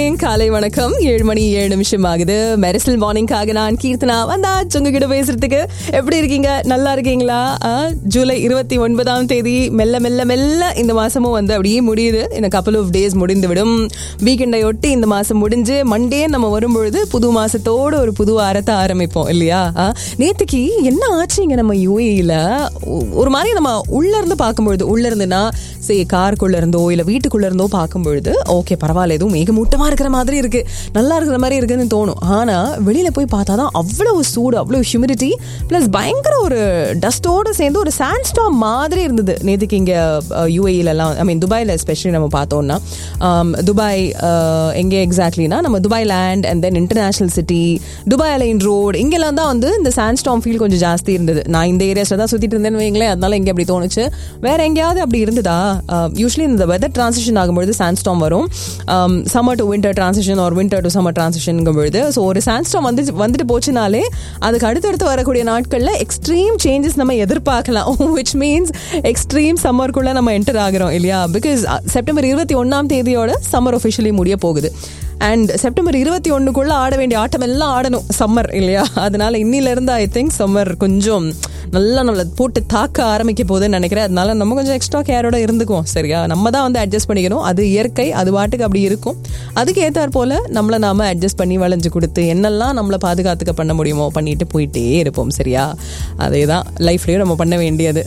morning காலை வணக்கம் ஏழு மணி ஏழு நிமிஷம் ஆகுது மெரிசல் மார்னிங்காக நான் கீர்த்தனா வந்தாச்சு உங்ககிட்ட பேசுறதுக்கு எப்படி இருக்கீங்க நல்லா இருக்கீங்களா ஆ, ஜூலை இருபத்தி ஒன்பதாம் தேதி மெல்ல மெல்ல மெல்ல இந்த மாசமும் வந்து அப்படியே முடியுது இந்த கப்பல் ஆஃப் டேஸ் முடிந்து விடும் வீக்கெண்டை ஒட்டி இந்த மாசம் முடிஞ்சு மண்டே நம்ம வரும்பொழுது புது மாசத்தோட ஒரு புது வாரத்தை ஆரம்பிப்போம் இல்லையா ஆ, நேத்துக்கு என்ன ஆச்சுங்க நம்ம யூஏல ஒரு மாதிரி நம்ம உள்ள இருந்து பார்க்கும்பொழுது உள்ள இருந்துன்னா சரி காருக்குள்ள இருந்தோ இல்ல வீட்டுக்குள்ள இருந்தோ பார்க்கும்பொழுது ஓகே பரவாயில்ல எதுவும் மேகமூட்டமா இருக்கிற மாதிரி இருக்கு நல்லா இருக்கிற மாதிரி இருக்குன்னு தோணும் ஆனா வெளியில போய் பார்த்தாதான் அவ்வளவு சூடு அவ்வளவு ஹியூமிடிட்டி பிளஸ் பயங்கர ஒரு டஸ்டோட சேர்ந்து ஒரு சாண்ட் ஸ்டாம் மாதிரி இருந்தது நேற்றுக்கு இங்க யூஏல எல்லாம் ஐ மீன் துபாயில எஸ்பெஷலி நம்ம பார்த்தோம்னா ஆம், துபாய் அஹ், எங்கே எக்ஸாக்ட்லினா நம்ம Dubai land and then international city Dubai Al Ain road இங்கெல்லாம் தான் வந்து இந்த சாண்ட் ஸ்டாம் ஃபீல் கொஞ்சம் ஜாஸ்தி இருந்தது நான் இந்த ஏரியாஸ்ல தான் சுத்திட்டு இருந்தேன்னு வைங்களேன் அதனால இங்க அப்படி தோணுச்சு வேற எங்கேயாவது அப்படி இருந்ததா யூஸ்வலி இந்த வெதர் டிரான்சிஷன் ஆகும்பொழுது சாண்ட் ஸ்டாம் வரும் சம்மர் டு வின்டர் டிரான்சிஷன் ஒரு வின்டர் டு சம்மர் டிரான்சிஷன் பொழுது ஸோ ஒரு சாண்ட் ஸ்டாம் வந்து வந்துட்டு போச்சுனாலே அதுக்கு அடுத்தடுத்து வரக்கூடிய நாட்கள்ல எக்ஸ்ட்ரீம் சேஞ்சஸ் நம்ம எதிர்பார்க்கலாம் விச் மீன்ஸ் எக்ஸ்ட்ரீம் சம்மருக்குள்ள நம்ம என்டர் ஆகிறோம் இல்லையா பிகாஸ் செப்டம்பர் இருபத்தி ஒன்னாம் தேதியோட சம்மர் ஒஃபிஷியலி முடிய போகுது அண்ட் செப்டம்பர் இருபத்தி ஒண்ணுக்குள்ள ஆட வேண்டிய ஆட்டம் எல்லாம் ஆடணும் சம்மர் இல்லையா அதனால இன்னில இருந்து ஐ திங்க் சம்மர் கொஞ்சம் நல்லா நம்மளை போட்டு தாக்க ஆரம்பிக்க போகுதுன்னு நினைக்கிறேன் அதனால நம்ம கொஞ்சம் எக்ஸ்ட்ரா கேரோட இருந்துக்குவோம் சரியா நம்ம தான் வந்து அட்ஜஸ்ட் பண்ணிக்கணும் அது இயற்கை அது பாட்டுக்கு அப்படி இருக்கும் அதுக்கு ஏத்தாற் போல நம்மளை நாம அட்ஜஸ்ட் பண்ணி வளைஞ்சு கொடுத்து என்னெல்லாம் நம்மளை பாதுகாத்துக்க பண்ண முடியுமோ பண்ணிட்டு போயிட்டே இருப்போம் சரியா அதே தான் லைஃப்லயும் நம்ம பண்ண வேண்டியது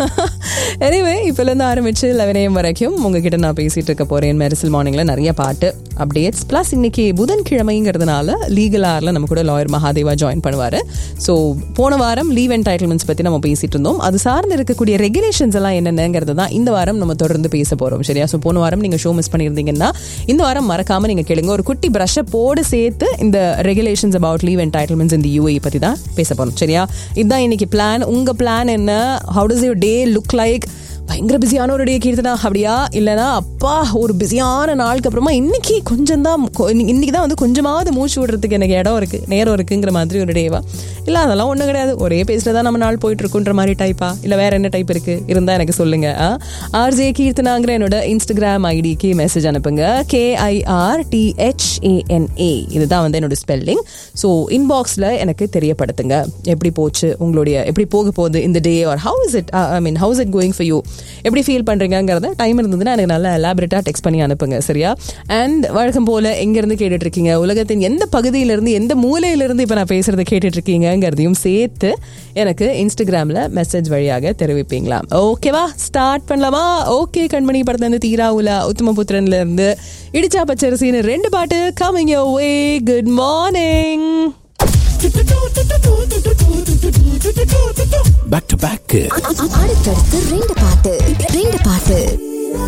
எனிவே இப்போலேருந்து ஆரம்பிச்சு லெவன் வரைக்கும் உங்ககிட்ட நான் பேசிட்டு இருக்க போறேன் மெரிசல் மார்னிங்ல நிறைய பாட்டு அப்டேட்ஸ் ப்ளஸ் இன்னைக்கு புதன்கிழமைங்கிறதுனால லீகல் ஆர்ல நம்ம கூட லாயர் மகாதேவா ஜாயின் பண்ணுவாரு ஸோ போன வாரம் லீவ் என்டைட்டில்மெண்ட்ஸ் பத்தி நம்ம பேசிட்டு இருந்தோம் அது சார்ந்து இருக்கக்கூடிய ரெகுலேஷன்ஸ் எல்லாம் என்னென்னங்கிறது தான் இந்த வாரம் நம்ம தொடர்ந்து பேச போறோம் சரியா ஸோ போன வாரம் நீங்க ஷோ மிஸ் பண்ணியிருந்தீங்கன்னா இந்த வாரம் மறக்காம நீங்க கேளுங்க ஒரு குட்டி ப்ரஷ்ஷை போடு சேர்த்து இந்த ரெகுலேஷன்ஸ் அபவுட் லீவ் என்டைட்டில்மெண்ட்ஸ் இந்த யூஏ பத்தி தான் பேச போறோம் சரியா இதுதான் இன்னைக்கு பிளான் உங்க பிளான் என்ன how does your day look like பயங்கர பிஸியான ஒரு டே கீர்த்தனா அப்படியா இல்லைனா அப்பா ஒரு பிஸியான நாளுக்கு அப்புறமா இன்னைக்கு கொஞ்சம் தான் இன்னைக்கு தான் வந்து கொஞ்சமாவது மூச்சு விடுறதுக்கு எனக்கு இடம் இருக்கு நேரம் இருக்குங்கிற மாதிரி ஒரு டேவா இல்லை அதெல்லாம் ஒன்றும் கிடையாது ஒரே பேஸில் தான் நம்ம நாள் போயிட்டு இருக்குன்ற மாதிரி டைப்பா இல்லை வேற என்ன டைப் இருக்கு இருந்தால் எனக்கு சொல்லுங்க ஆர்ஜே கீர்த்தனாங்கிற என்னோட இன்ஸ்டாகிராம் ஐடிக்கு மெசேஜ் அனுப்புங்க கேஐஆர் டிஹெச்ஏஎன்ஏ இதுதான் வந்து என்னோட ஸ்பெல்லிங் ஸோ இன்பாக்ஸில் எனக்கு தெரியப்படுத்துங்க எப்படி போச்சு உங்களுடைய எப்படி போக போகுது இந்த day or how is it I mean how is it going for you எப்படி ஃபீல் பண்ணுறீங்கிறத டைம் இருந்ததுன்னா எனக்கு நல்லா எலாபரேட்டாக டெக்ஸ்ட் பண்ணி அனுப்புங்க சரியா அண்ட் வழக்கம் போல் எங்கேருந்து கேட்டுட்டு இருக்கீங்க உலகத்தின் எந்த பகுதியிலிருந்து எந்த மூலையிலிருந்து இப்போ நான் பேசுகிறத கேட்டுட்டு இருக்கீங்கிறதையும் சேர்த்து எனக்கு இன்ஸ்டாகிராமில் மெசேஜ் வழியாக தெரிவிப்பீங்களா ஓகேவா ஸ்டார்ட் பண்ணலாமா ஓகே கண்மணி படத்துல இருந்து தீராவுல உத்தமபுத்திரன்ல இருந்து இடிச்சா பச்சரிசின்னு ரெண்டு பாட்டு coming your way good morning back to back அடுத்தடுத்து ரெண்டு பாட்டு ரெண்டு பாட்டு